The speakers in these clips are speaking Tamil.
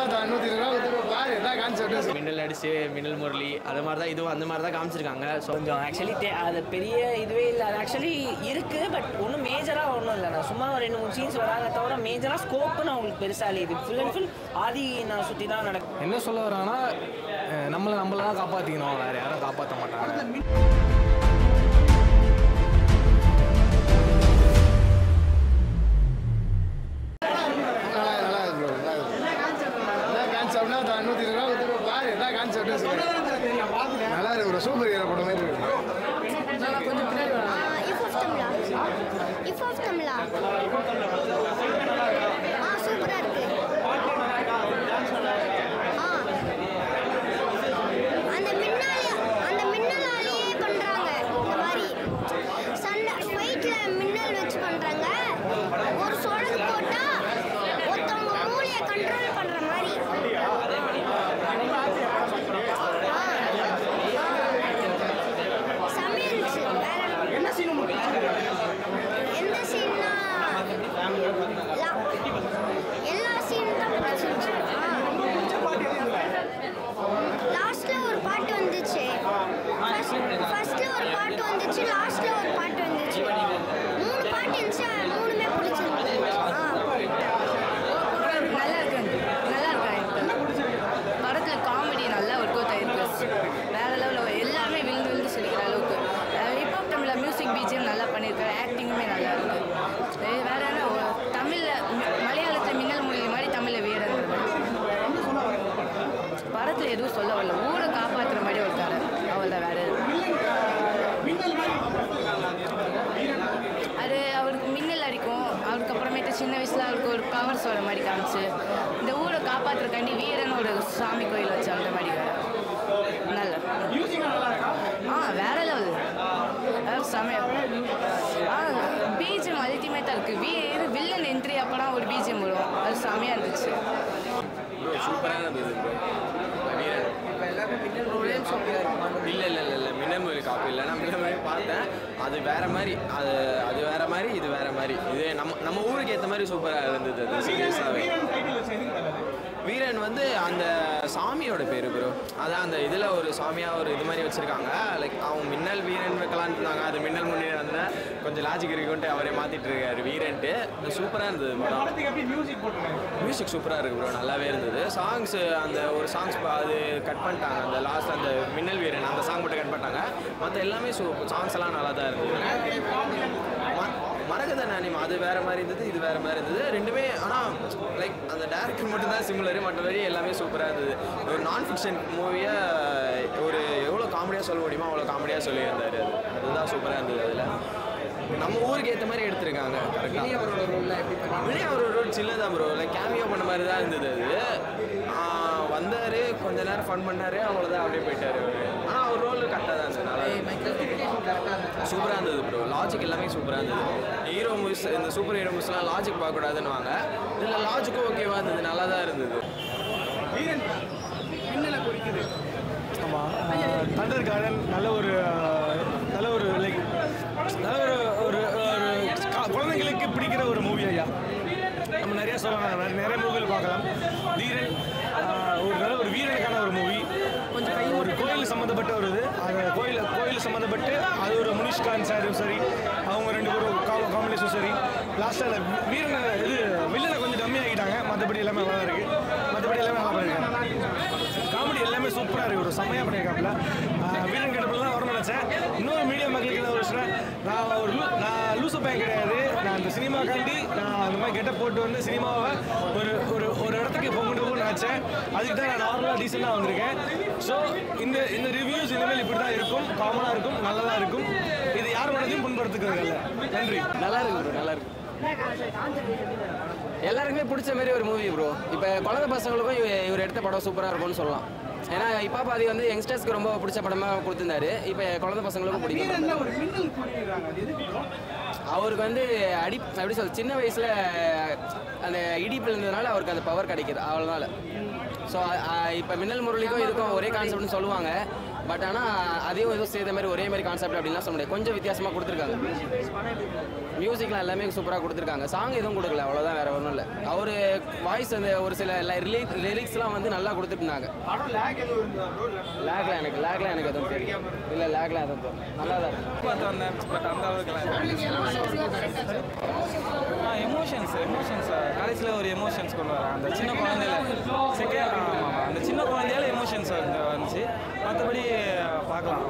தான் நூற்றி இருபது ரூபா பாரு என்ன கான்செப்ட் மின்னல் அடிச்சு மின்னல் முரளி அது மாதிரி தான் இதுவும் அந்த மாதிரி தான் காமிச்சிருக்காங்க ஸோ கொஞ்சம் ஆக்சுவலி அது பெரிய இதுவே இல்லை அது ஆக்சுவலி இருக்குது பட் ஒன்றும் மேஜராக ஒன்றும் இல்லை நான் சும்மா ஒரு ரெண்டு மூணு சீன்ஸ் வராங்க தவிர மேஜராக ஸ்கோப்புன்னு அவங்களுக்கு பெருசாக இல்லை இது ஃபுல் அண்ட் ஃபுல் ஆதி நான் சுற்றி தான் நடக்கும் என்ன சொல்ல வராங்கன்னா அஹ் நம்மளை நம்மள தான் காப்பாற்றிக்கணும் வேறு யாரும் காப்பாற்ற மாட்டாங்க நல்லா நல்லா இருக்கு ப்ரோ நல்லா இருக்கு என்ன கான்செப்ட்னா தான் நூற்றி இருபது ரூபா பாரு என்ன கான்செப்ட் நல்லா இருக்கு ப்ரோ சூப்பர் ஹீரோ படம் மாதிரி இருக்கு hip hop Tamizha hip hop Tamizha ஆ சூப்பராக இருக்கு ஆ அந்த மின்னாலே அந்த மின்னலாலேயே பண்ணுறாங்க இந்த மாதிரி சண்டை ஃபைட்டில் மின்னல் வச்சு பண்ணுறாங்க ஒரு சொடக்கு போட்டால் ஒருத்தவங்க மூளையை கண்ட்ரோல் பண்ணுற மாதிரி செம்மையா இருந்துச்சு வேற என்ன சீன் எந்த சீன்னா எல்லா சீனும் தான் பிடிச்சிருந்துச்சு லாஸ்ட்ல ஒரு பாட்டு வந்துச்சு ஃபர்ஸ்ட்ல ஒரு பாட்டு வந்துச்சு லாஸ்ட்ல ஒரு பாட்டு வந்துச்சு மூணு பாட்டு இருந்துச்சு அது மூணுமே பிடிச்சிருந்துச்சு நல்லா இருக்கு நல்லா இருக்கு படத்தில் காமெடி நல்லா ஒர்க் அவுட் ஆயிருக்கு வேற லெவலில் எல்லாருமே விழுந்து விழுந்து சிரிக்கிற அளவுக்கு ஹிப்ஹாப் தமிழில் மியூசிக் பிஜிஎம் நல்லா பண்ணியிருக்காரு ஆக்டிங்குமே நல்லா இருக்கு அஹ் வேற என்ன ஒ- தமிழ்ல ம- மலையாளத்தில் மின்னல் மொழி மாதிரி தமிழில் வீரன் படத்தில் எதுவும் சொல்ல வரல ஊரை காப்பாற்றுற மாதிரி ஒரு கதை அவள் வேற எதுவும் அது அவருக்கு மின்னல் அடிக்கும் அவருக்கு அப்புறமேட்டு சின்ன வயசில் அவருக்கு ஒரு பவர் சொல்கிற மாதிரி காமிச்சு இந்த ஊரை காப்பாற்றுறக்காண்டி வீரன் ஒரு சாமி கோயில் வச்சு அந்த மாதிரி வேற நல்ல ஆ வேற லெவல் அதாவது செமையா ஆ பிஜிஎம் அல்டிமேட்டாக இருக்குது வி இது வில்லன் என்ட்ரி அப்போலாம் ஒரு பிஜிஎம் வரும் அது செமையாக இருந்துச்சு ப்ரோ சூப்பராக இருந்தது ப்ரோ வீரன் இல்லை இல்லை இல்லை இல்லை மின்னல் மொழி காப்பி இல்லை நான் மின்னல் மொழி பார்த்தேன் அது வேற மாதிரி அது அது வேற மாதிரி இது வேற மாதிரி இது நம்ம நம்ம ஊருக்கு ஏற்ற மாதிரி சூப்பராக இருந்தது அது சீரியஸாகவே வீரன் வந்து அந்த சாமியோட பேர் ப்ரோ அதான் அந்த இதில் ஒரு சாமியாக ஒரு இது மாதிரி வச்சுருக்காங்க லைக் அவன் மின்னல் வீரன் வைக்கலான்னு இருந்தாங்க அது மின்னல் முன்னே வந்த கொஞ்சம் லாஜிக் இருக்குன்ட்டு அவரே மாற்றிட்டு இருக்காரு வீரன்ட்டு சூப்பராக இருந்தது படம் மியூசிக் சூப்பராக இருக்கு ப்ரோ நல்லாவே இருந்தது சாங்ஸ் அந்த ஒரு சாங்ஸ் அது கட் பண்ணிட்டாங்க அந்த லாஸ்ட் அந்த மின்னல் வீரன் அந்த சாங் மட்டும் கட் பண்ணிட்டாங்க மற்ற எல்லாமே சூ சாங்ஸ் எல்லாம் நல்லா தான் இருந்தது ம- மரகத நாணயம் அது வேற மாதிரி இருந்தது இது வேற மாதிரி இருந்தது ரெண்டுமே ஆனால் லைக் அந்த டேரக்டர் மட்டும் தான் சிமிலர் மற்றபடி எல்லாமே சூப்பராக இருந்தது ஒரு நான் ஃபிக்ஷன் மூவியை ஒரு எவ்வளோ காமெடியாக சொல்ல முடியுமோ அவ்வளோ காமெடியாக சொல்லியிருந்தார் அது அதுதான் சூப்பராக இருந்தது அதில் நம்ம ஊருக்கு ஏற்ற மாதிரி எடுத்திருக்காங்க கரெக்டாக வினய் அவரோட ரோல் சின்னதான் ப்ரோ லைக் கேமியோ பண்ண மாதிரி தான் இருந்தது அது வந்தார் கொஞ்ச நேரம் ஃபன் பண்ணார் அவ்வளோதான் அப்படியே போயிட்டார் அவர் ஆனால் அவர் ரோல் கரெக்டாக தான் இருந்தது நல்லா சூப்பராக இருந்தது ப்ரோ லாஜிக் எல்லாமே சூப்பராக இருந்தது ஹீரோ மூவிஸ் இந்த சூப்பர் ஹீரோ மூவிஸ்லாம் லாஜிக் பார்க்கக்கூடாதுன்னு வாங்க இதில் லாஜிக்கும் ஓகேவா இருந்தது நல்லா தான் இருந்தது ஆமாம் தண்டர் கார்டன் நல்ல ஒரு அஹ், நல்ல ஒரு லைக் நல்ல ஒரு ஒரு ஒரு கா- குழந்தைங்களுக்கு பிடிக்கிற ஒரு மூவி ஐயா நம்ம நிறைய சொல்லலாம் நிறைய- நிறைய மூவிகள் பார்க்கலாம் தீரன் அஹ், ஒரு நல்ல ஒரு வீரனுக்கான ஒரு மூவி கொஞ்சம் ஒரு கோயில் சம்மந்தப்பட்ட ஒரு இது அந்த கோயில் கோயில் சம்மந்தப்பட்டு அது ஒரு முனிஷ்கான் சாரும் சரி அவங்க ரெண்டு பேரும் காம்பினேஷன் சரி லாஸ்ட்டாக வீரனை இது வில்லனை கொஞ்சம் கம்மியாகிட்டாங்க மற்றபடி எல்லாமே நல்லா இருக்கு மற்றபடி எல்லாமே நல்லா பண்ணியிருக்காங்க காமெடி எல்லாமே சூப்பராக இருக்கு ஒரு செம்மையாக பண்ணியிருக்காப்புல ஆஹ் வீரன் கெட்டப்பில் தான் வரணும்னு நினச்சேன் இன்னொரு மீடியம் மக்களுக்கு என்ன ஒரு விஷயம் நான் ஒரு லூ நான் லூசு பையன் கிடையாது நான் அந்த சினிமாக்காண்டி நான் அந்த மாதிரி கெட்ட போட்டு வந்து சினிமாவை ஒரு ஒரு ஒரு இடத்துக்கு கொண்டு போகணும்னு நினச்சேன் அதுக்கு தான் நான் நார்மலாக டீசெண்டாக வந்திருக்கேன் ஸோ இந்த இந்த ரிவ்யூஸ் இனிமேல் இப்படி தான் இருக்கும் காமனாக இருக்கும் நல்லதாக இருக்கும் இது யார் மனதையும் புண்படுத்துக்கிறது இல்லை நன்றி நல்லா இருக்கு ப்ரோ நல்லா இருக்கு எல்லாருக்குமே பிடிச்ச மாதிரி ஒரு மூவி ப்ரோ இப்போ குழந்தை பசங்களுக்கும் இவ- இவர் எடுத்த படம் சூப்பராக இருக்கும்னு சொல்லலாம் ஏன்னா இப்போ பாதி வந்து யங்ஸ்டர்ஸ்க்கு ரொம்ப பிடிச்ச படமாக கொடுத்துருந்தாரு இப்போ குழந்தை பசங்களுக்கும் பிடிக்கும் அவருக்கு வந்து அடி எப்படி சொல்ல சின்ன வயசில் அந்த இடிப்பு இருந்ததுனால அவருக்கு அந்த பவர் கிடைக்குது அவ்வளோனால ஸோ இப்போ மின்னல் முரளிக்கும் இதுக்கும் ஒரே கான்செப்ட்னு சொல்லுவாங்க பட் ஆனால் அதையும் எதுவும் செய்த மாதிரி ஒரே மாதிரி கான்செப்ட் அப்படின்லாம் சொல்ல முடியாது கொஞ்சம் வித்தியாசமாக கொடுத்துருக்காங்க மியூசிக்லாம் எல்லாமே சூப்பராக கொடுத்துருக்காங்க சாங் எதுவும் கொடுக்கல அவ்வளோதான் வேற ஒன்றும் இல்லை அவர் வாய்ஸ் அந்த ஒரு சில லிரிக்ஸ்லாம் வந்து நல்லா கொடுத்துருந்தாங்க லேக்ல எனக்கு லேக்ல எனக்கு எதுவும் தெரியும் இல்லை லேக்ல எதுவும் தெரியும் நல்லா தான் இருக்கு பார்த்து வந்தேன் பட் அந்த அளவுக்கு எமோஷன்ஸ் எமோஷன்ஸ் காலேஜில் ஒரு எமோஷன்ஸ் கொண்டு வராங்க அந்த சின்ன குழந்தையில செகண்ட் ஆமாம் அந்த சின்ன குழந்தையால எமோஷன்ஸ் வந்து வந்துச்சு மற்றபடி பார்க்கலாம்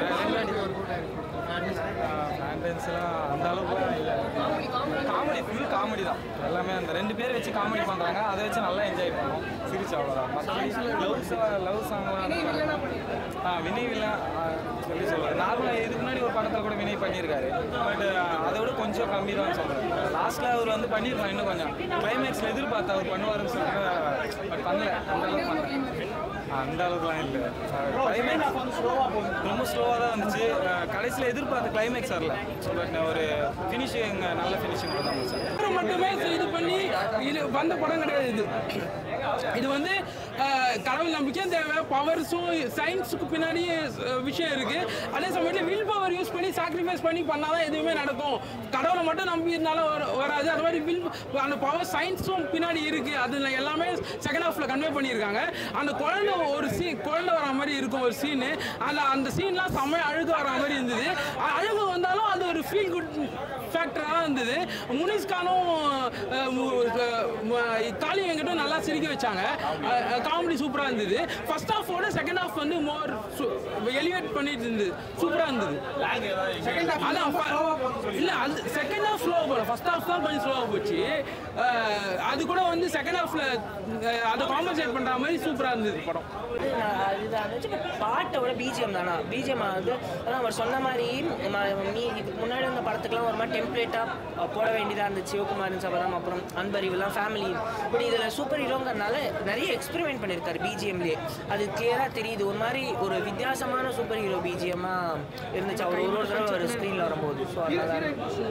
ஃபேன்டன்ஸ்லாம் அந்த அளவுக்குலாம் இல்லை காமெடி ஃபுல் காமெடி தான் எல்லாமே அந்த ரெண்டு பேர் வச்சு காமெடி பண்ணுறாங்க அதை வச்சு நல்லா என்ஜாய் பண்ணோம் சிரிச்சு அவ்வளோதான் மற்றபடி லவ் லவ் சாங்லாம் ஆ வினய் வில்லா எப்படி சொல்கிறது நார்மலாக இதுக்கு முன்னாடி ஒரு படத்தில் கூட வினய் பண்ணியிருக்காரு பட் அதை விட கொஞ்சம் கம்மி தான் சொல்கிறேன் லாஸ்ட்டில் அவர் வந்து பண்ணியிருக்கலாம் இன்னும் கொஞ்சம் கிளைமேக்ஸில் எதிர்பார்த்து அவர் பண்ணுவாருன்னு சொல்லிட்டு பட் பண்ணல அந்த அளவுக்கு பண்ணல அந்த அளவுக்குலாம் இல்லை கிளைமேக்ஸ் ரொம்ப ஸ்லோவாக தான் வந்துச்சு கடைசியில் எதிர்பார்த்த கிளைமேக்ஸ் வரல பட் ஒரு ஃபினிஷிங் நல்ல ஃபினிஷிங் தான் இருந்துச்சு படம் மட்டுமே இது பண்ணி இது வந்த படம் கிடையாது இது இது வந்து அஹ், கடவுள் நம்பிக்கையும் தேவை பவர்ஸும் சயின்ஸுக்கு பின்னாடி அஹ், விஷயம் இருக்கு அதே சமயத்தில் வில் பவர் யூஸ் பண்ணி சாக்ரிஃபைஸ் பண்ணி பண்ணாதான் எதுவுமே நடக்கும் கடவுளை மட்டும் நம்பி இருந்தாலும் வர- வராது அது மாதிரி வில் அந்த பவர் சயின்ஸும் பின்னாடி இருக்கு அதுல எல்லாமே செகண்ட் ஹாஃப்ல கன்வே பண்ணியிருக்காங்க அந்த குழந்தை ஒரு சீன் குழந்தை வர மாதிரி இருக்கும் ஒரு சீனு அந்த அந்த சீன்லாம் செம்ம அழுகு வர மாதிரி இருந்தது அ- அழுகு வந்தாலும் அது ஒரு ஃபீல் குட் ஃபேக்டராக இருந்தது முனிஸ்கானும் அஹ், மு- அஹ், ம- காளி வெங்கட்டும் நல்லா சிரிக்க வச்சாங்க காமெடி சூப்பராக இருந்தது ஃபர்ஸ்ட் ஹாஃபோட செகண்ட் ஹாஃப் வந்து மோர் எலிவேட் பண்ணிட்டு இருந்தது சூப்பராக இருந்தது அதான் ஃப- இல்ல அது செகண்ட் ஹாஃப் ஸ்லோ போல ஃபர்ஸ்ட் ஹாஃப் தான் கொஞ்சம் ஸ்லோவாக போச்சு அஹ், அது கூட வந்து செகண்ட் ஹாஃப்ல அதை காம்பன்சேட் பண்ற மாதிரி சூப்பரா இருந்தது படம் இது நான் அதுதான் இருந்துச்சு பட் பாட்டோட பிஜிஎம் தானா பிஜிஎம் வந்து அதான் அவர் சொன்ன மாதிரி ம- மீ இதுக்கு முன்னாடி இருந்த படத்துக்குலாம் ஒரு மாதிரி டெம்ப்ளேட்டாக போட வேண்டியதாக இருந்துச்சு சிவகுமாரன் சபதம் அப்புறம் அன்பறிவுலாம் ஃபேமிலி பட் இதில் சூப்பர் ஹீரோங்கிறனால நிறைய எக்ஸ்பெரிமெண்ட் பண்ணியிருக்காரு பிஜிஎம்லேயே அது கிளியராக தெரியுது ஒரு மாதிரி ஒரு வித்தியாசமான சூப்பர் ஹீரோ பிஜிஎம்மாக இருந்துச்சு அவர் ஒரு ஒரு தடவை ஒரு ஸ்க்ரீனில் வரும்போது ஸோ அதனால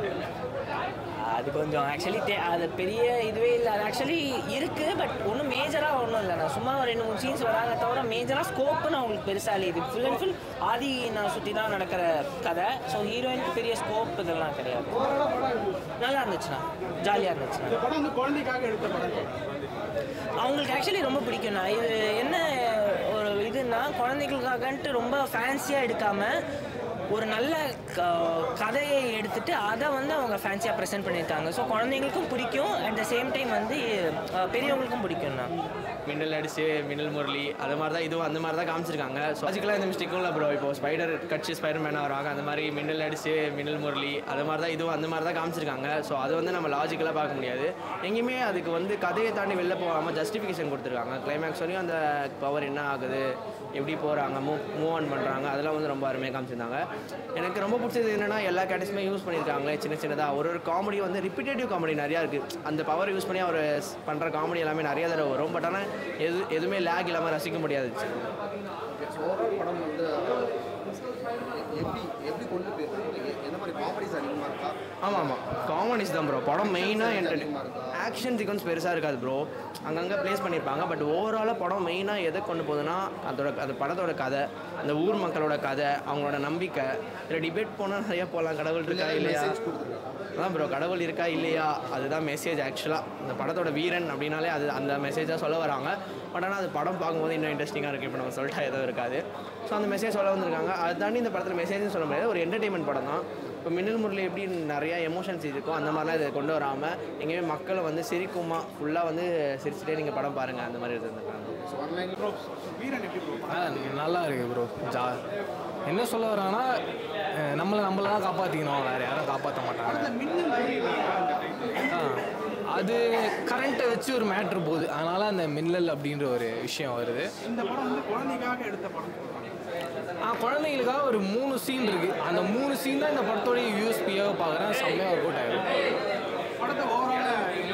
அது கொஞ்சம் ஆக்சுவலி அது பெரிய இதுவே இல்லை அது ஆக்சுவலி இருக்குது பட் ஒன்றும் மேஜராக ஒன்றும் இல்லை நான் சும்மா ஒரு ரெண்டு மூணு சீன்ஸ் வராங்க தவிர மேஜராக ஸ்கோப்புன்னு அவங்களுக்கு பெருசாக இல்லை இது ஃபுல் அண்ட் ஃபுல் ஆதி நான் சுற்றி தான் நடக்கிற கதை ஸோ ஹீரோயினுக்கு பெரிய ஸ்கோப் இதெல்லாம் கிடையாது நல்லா இருந்துச்சுண்ணா ஜாலியாக இருந்துச்சுண்ணா படம் வந்து குழந்தைக்காக எடுத்த படம் அவங்களுக்கு ஆக்சுவலி ரொம்ப பிடிக்கும்ண்ணா இது என்ன ஒரு இதுன்னா குழந்தைகளுக்காகன்ட்டு ரொம்ப ஃபேன்சியாக எடுக்காமல் ஒரு நல்ல க- கதையை எடுத்துட்டு அதை வந்து அவங்க ஃபேன்சியாக ப்ரெசென்ட் பண்ணியிருக்காங்க ஸோ குழந்தைங்களுக்கும் பிடிக்கும் அட் த சேம் டைம் வந்து அஹ், பெரியவங்களுக்கும் பிடிக்கும்ண்ணா மின்னல் அடிச்சு மின்னல் முரளி அது மாதிரி தான் இதுவும் அந்த மாதிரி தான் காமிச்சிருக்காங்க ஸோ லாஜிக்கலாக எந்த மிஸ்டேக்கும் இல்லை ப்ரோ இப்போ ஸ்பைடர் கட்சி ஸ்பைடர் மேனாக வராங்க அந்த மாதிரி மின்னல் அடிச்சு மின்னல் முரளி அது மாதிரி தான் இதுவும் அந்த மாதிரி தான் காமிச்சிருக்காங்க ஸோ அது வந்து நம்ம லாஜிக்கலாக பார்க்க முடியாது எங்கேயுமே அதுக்கு வந்து கதையை தாண்டி வெளில போகாமல் ஜஸ்டிஃபிகேஷன் கொடுத்துருக்காங்க கிளைமேக்ஸ் வரையும் அந்த பவர் என்ன ஆகுது எப்படி போகிறாங்க மூவ் மூவ் ஆன் பண்ணுறாங்க அதெல்லாம் வந்து ரொம்ப அருமையாக காமிச்சிருந்தாங்க எனக்கு ரொம்ப பிடிச்சது என்னன்னா எல்லா கேட்டஸுமே யூஸ் பண்ணியிருக்காங்க சின்ன சின்னதாக ஒரு ஒரு காமெடி வந்து ரிப்பீட்டேட்டிவ் காமெடி நிறையா இருக்குது அந்த பவர் யூஸ் பண்ணி அவர் பண்ணுற காமெடி எல்லாமே நிறைய தடவை வரும் பட் ஆனால் எது எதுவுமே லேக் இல்லாமல் ரசிக்க முடியாது ஓவரால் படம் வந்து எப்படி எப்படி கொண்டு போயிருக்காங்க எந்த மாதிரி காமெடிஸ் அதிகமாக இருக்கா ஆமாம் ஆமாம் காமெடிஸ் தான் ப்ரோ படம் மெயினாக என்டர்டைன் ஆக்ஷன் சீக்வன்ஸ் பெருசாக இருக்காது ப்ரோ அங்கங்கே ப்ளேஸ் பண்ணியிருப்பாங்க பட் ஓவராலாக படம் மெயினாக எதை கொண்டு போகுதுன்னா அதோட அந்த படத்தோட கதை அந்த ஊர் மக்களோட கதை அவங்களோட நம்பிக்கை இதில் டிபேட் போனால் நிறைய போகலாம் கடவுள் இருக்கா இல்லையா அதான் ப்ரோ கடவுள் இருக்கா இல்லையா அதுதான் மெசேஜ் ஆக்சுவலாக இந்த படத்தோட வீரன் அப்படின்னாலே அது அந்த மெசேஜாக சொல்ல வராங்க பட் ஆனால் அது படம் பார்க்கும்போது இன்னும் இன்ட்ரெஸ்டிங்காக இருக்குது இப்போ நம்ம சொல்லிட்டா எதுவும் இருக்காது ஸோ அந்த மெசேஜ் சொல்ல வந்திருக்காங்க அது தாண்டி இந்த படத்தில் மெசேஜ்னு சொல்ல முடியாது ஒரு என்டர்டைன்மெண்ட் படம் தான் இப்போ மின்னல் முரளி எப்படி நிறையா எமோஷன்ஸ் இருக்கோ அந்த மாதிரிலாம் இதை கொண்டு வராமல் எங்கேயுமே மக்களை வந்து சிரிக்குமா ஃபுல்லாக வந்து சிரிச்சுட்டே நீங்கள் படம் பாருங்கள் அந்த மாதிரி இருந்திருக்காங்க ஸோ ஒன்லைன் ப்ரோ நல்லா இருக்கு ப்ரோ ஜா என்ன சொல்ல வராங்கன்னா அஹ், நம்மளை நம்மள தான் காப்பாற்றிக்கணும் வேறு யாரும் காப்பாற்ற மாட்டாங்க ஆ, அது கரண்ட்டை வச்சு ஒரு மேட்ரு போகுது அதனால் அந்த மின்னல் அப்படின்ற ஒரு விஷயம் வருது இந்த படம் வந்து குழந்தைக்காக எடுத்த படம் ஆ குழந்தைங்களுக்காக ஒரு மூணு சீன் இருக்குது அந்த மூணு சீன் தான் இந்த படத்தோடைய யூஎஸ்பியாக பார்க்குறேன் செம்மையாக ஒர்க் அவுட் ஆகிடும் படத்தை ஓவரால்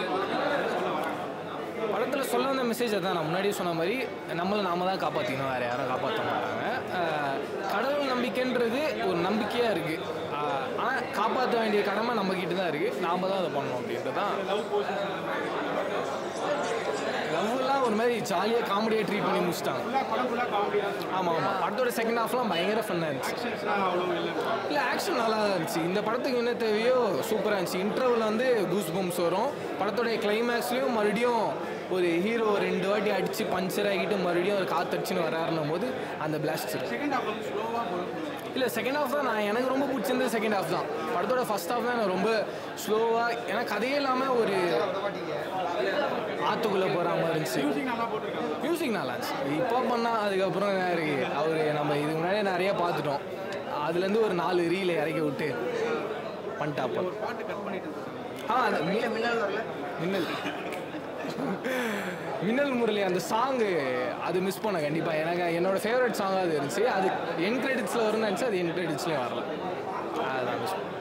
படத்தில் சொல்ல வந்த மெசேஜ் அதான் நான் முன்னாடியே சொன்ன மாதிரி நம்மளை நாம தான் காப்பாற்றிக்கணும் வேறு யாரும் காப்பாற்ற மாட்டாங்க ஆஹ் கடவுள் நம்பிக்கைன்றது ஒரு நம்பிக்கையாக இருக்குது ஆனால் காப்பாற்ற வேண்டிய கடமை நம்மக்கிட்ட தான் இருக்குது நாம தான் அதை பண்ணணும் அப்படின்றது தான் லவ்லாம் ஒரு மாதிரி ஜாலியாக காமெடியாக ட்ரீட் பண்ணி முடிச்சிட்டாங்க ஆமாம் ஆமாம் படத்தோட செகண்ட் ஹாஃப்லாம் பயங்கர ஃபன்னாக இருந்துச்சு இல்லை ஆக்ஷன் நல்லா தான் இருந்துச்சு இந்த படத்துக்கு என்ன தேவையோ சூப்பராக இருந்துச்சு இன்டர்வல் வந்து கூஸ் பம்ஸ் வரும் படத்தோடைய கிளைமேக்ஸ்லேயும் மறுபடியும் ஒரு ஹீரோ ரெண்டு வாட்டி அடித்து பஞ்சர் ஆகிட்டு மறுபடியும் ஒரு காத்தடிச்சுன்னு வராருன்னும் போது அந்த பிளாஸ்ட் இல்லை செகண்ட் ஹாஃப் தான் நான் எனக்கு ரொம்ப பிடிச்சிருந்தது செகண்ட் ஹாஃப் தான் படத்தோட ஃபர்ஸ்ட் ஹாஃப் தான் எனக்கு ரொம்ப ஸ்லோவாக ஏன்னா கதையே இல்லாமல் ஒரு ஆற்றுக்குள்ளே போகிற மாதிரி இருந்துச்சு மியூசிக் நல்லா இருந்துச்சு இப்போ பண்ணால் அதுக்கப்புறம் என்ன இருக்கு அவர் நம்ம இதுக்கு முன்னாடியே நிறைய பார்த்துட்டோம் அதுலேருந்து ஒரு நாலு ரீலை இறக்கி விட்டு பண்ணிட்டாப்பா ஆ அந்த மின்னல் மின்னல் மின்னல் முரளி அந்த சாங்கு அது மிஸ் பண்ண கண்டிப்பாக எனக்கு என்னோட ஃபேவரட் சாங்காக அது இருந்துச்சு அது என் கிரெடிட்ஸில் வரும்னு நினச்சி அது என் கிரெடிட்ஸ்லேயும் வரல அதான் மிஸ்